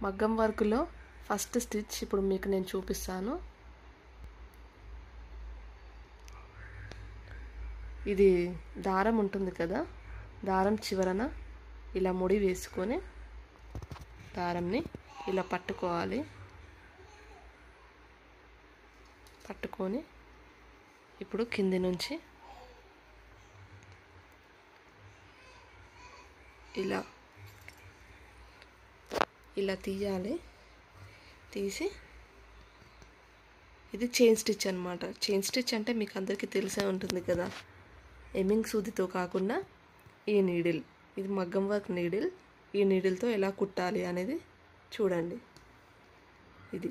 మగ్గం వర్క్లో first stitch ఇప్పుడు మీకు నేను చూపిస్తాను ఇది దారం ఉంటుంది కదా దారం చివరన ఇలా ముడి వేసుకొని దారంని ఇలా పట్టుకోవాలి పట్టుకొని ఇప్పుడు కింది నుంచి ఇలా ఇలా తీయాలి తీసి ఇది చైన్ స్టిచ్ అనమాట చైన్ స్టిచ్ అంటే మీకు అందరికీ తెలిసే ఉంటుంది కదా ఎమ్మింగ్ సూదితో కాకుండా ఈ నీడిల్ ఇది మగ్గం వర్క్ నీడిల్ ఈ నీడిల్తో ఎలా కుట్టాలి అనేది చూడండి ఇది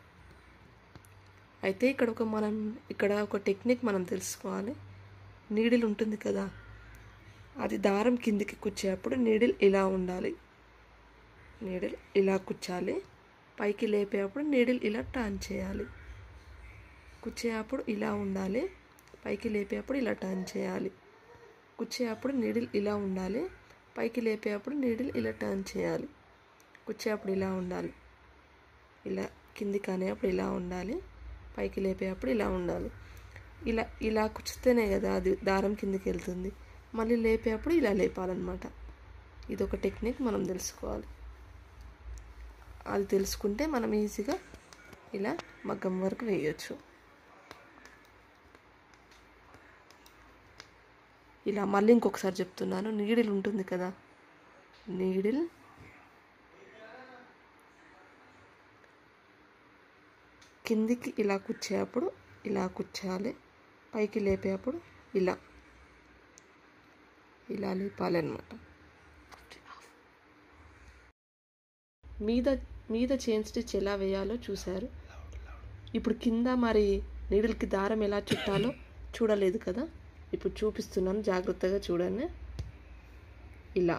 అయితే ఇక్కడ ఒక మనం ఇక్కడ ఒక టెక్నిక్ మనం తెలుసుకోవాలి నీడిల్ ఉంటుంది కదా అది దారం కిందికి కుచ్చేటప్పుడు నీడిల్ ఇలా ఉండాలి నీడిల్ ఇలా కుచ్చాలి పైకి లేపేటప్పుడు నీడిల్ ఇలా టర్న్ చేయాలి కుచ్చేటప్పుడు ఇలా ఉండాలి పైకి లేపేటప్పుడు ఇలా టర్న్ చేయాలి కుచ్చేటప్పుడు నీడిల్ ఇలా ఉండాలి పైకి లేపేటప్పుడు నీడిల్ ఇలా టర్న్ చేయాలి కుచ్చేటప్పుడు ఇలా ఉండాలి ఇలా కిందికి అనేటప్పుడు ఇలా ఉండాలి పైకి లేపేటప్పుడు ఇలా ఉండాలి ఇలా ఇలా కుచ్చితేనే కదా అది దారం కిందికి వెళ్తుంది మళ్ళీ లేపేటప్పుడు ఇలా లేపాలన్నమాట ఇది ఒక టెక్నిక్ మనం తెలుసుకోవాలి అది తెలుసుకుంటే మనం ఈజీగా ఇలా మగ్గం వరకు వేయచ్చు ఇలా మళ్ళీ ఇంకొకసారి చెప్తున్నాను నీడిల్ ఉంటుంది కదా నీడిల్ కిందికి ఇలా కుచ్చేటప్పుడు ఇలా కుచ్చాలి పైకి లేపేటప్పుడు ఇలా ఇలా లేపాలన్నమాట మీద మీద చైన్ స్టిచ్ ఎలా వేయాలో చూశారు ఇప్పుడు కింద మరి నీడిల్కి దారం ఎలా చుట్టాలో చూడలేదు కదా ఇప్పుడు చూపిస్తున్నాను జాగ్రత్తగా చూడండి ఇలా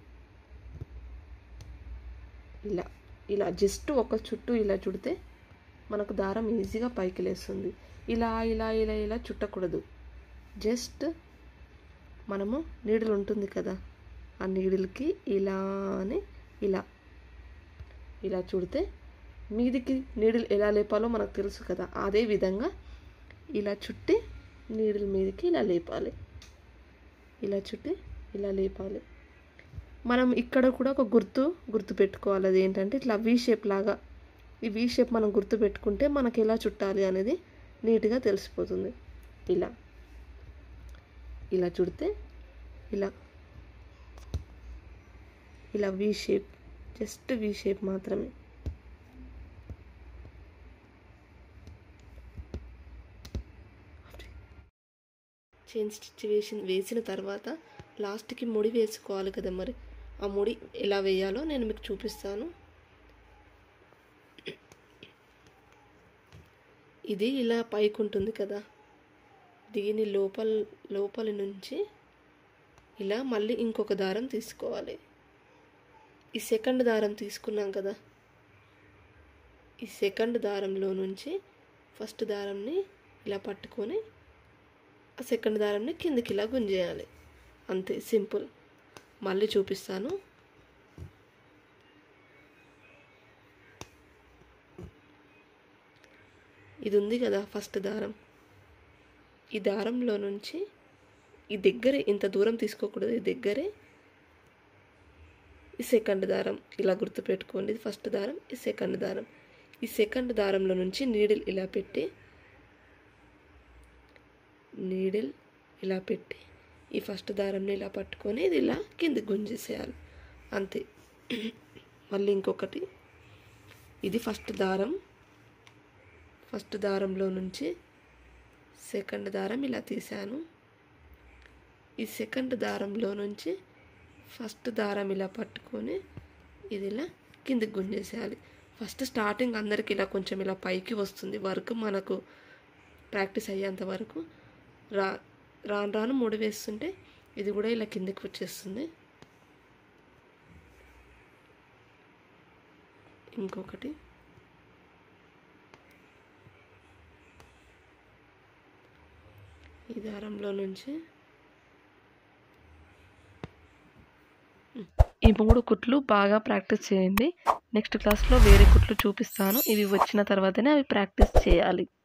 ఇలా ఇలా జస్ట్ ఒక చుట్టూ ఇలా చుడితే మనకు దారం ఈజీగా పైకి లేస్తుంది ఇలా ఇలా ఇలా ఇలా చుట్టకూడదు జస్ట్ మనము నీడిల్ ఉంటుంది కదా ఆ నీడిల్కి ఇలా అని ఇలా ఇలా చుడితే మీదికి నీడిల్ ఎలా లేపాలో మనకు తెలుసు కదా అదే విధంగా ఇలా చుట్టి నీడిల్ మీదకి ఇలా లేపాలి ఇలా చుట్టి ఇలా లేపాలి మనం ఇక్కడ కూడా ఒక గుర్తు గుర్తు పెట్టుకోవాలి అది ఏంటంటే ఇట్లా వీ షేప్ లాగా ఈ వీ షేప్ మనం గుర్తు పెట్టుకుంటే మనకి ఎలా చుట్టాలి అనేది నీట్గా తెలిసిపోతుంది ఇలా ఇలా చుడితే ఇలా ఇలా V shape just V shape మాత్రమే చైన్ స్టిచ్ వేసి వేసిన తర్వాత లాస్ట్కి ముడి వేసుకోవాలి కదా మరి ఆ ముడి ఎలా వేయాలో నేను మీకు చూపిస్తాను ఇది ఇలా పైకి ఉంటుంది కదా దీని లోపల లోపల నుంచి ఇలా మళ్ళీ ఇంకొక దారం తీసుకోవాలి ఈ సెకండ్ దారం తీసుకున్నాం కదా ఈ సెకండ్ దారంలో నుంచి ఫస్ట్ దారంని ఇలా పట్టుకొని ఆ సెకండ్ దారంని కిందికి ఇలా గుంజేయాలి అంతే సింపుల్ మళ్ళీ చూపిస్తాను ఇది ఉంది కదా ఫస్ట్ దారం ఈ దారంలో నుంచి ఈ దగ్గరే ఇంత దూరం తీసుకోకూడదు ఈ దగ్గరే ఈ సెకండ్ దారం ఇలా గుర్తుపెట్టుకోండి ఇది ఫస్ట్ దారం ఈ సెకండ్ దారం ఈ సెకండ్ దారంలో నుంచి నీడిల్ ఇలా పెట్టి నీడిల్ ఇలా పెట్టి ఈ ఫస్ట్ దారంని ఇలా పట్టుకొని ఇది ఇలా కిందికి గుంజేసేయాలి అంతే మళ్ళీ ఇంకొకటి ఇది ఫస్ట్ దారం ఫస్ట్ దారంలో నుంచి సెకండ్ దారం ఇలా తీసాను ఈ సెకండ్ దారంలో నుంచి ఫస్ట్ దారం ఇలా పట్టుకొని ఇది ఇలా కిందికి గుంజేసేయాలి ఫస్ట్ స్టార్టింగ్ అందరికి ఇలా కొంచెం ఇలా పైకి వస్తుంది వర్క్ మనకు ప్రాక్టీస్ అయ్యేంత వరకు రా రాను రాను ముడి వేస్తుంటే ఇది కూడా ఇలా కిందికి వచ్చేస్తుంది ఇంకొకటి ఈ దారంలో నుంచి ఈ మూడు కుట్లు బాగా ప్రాక్టీస్ చేయండి నెక్స్ట్ క్లాస్లో వేరే కుట్లు చూపిస్తాను ఇవి వచ్చిన తర్వాతనే అవి ప్రాక్టీస్ చేయాలి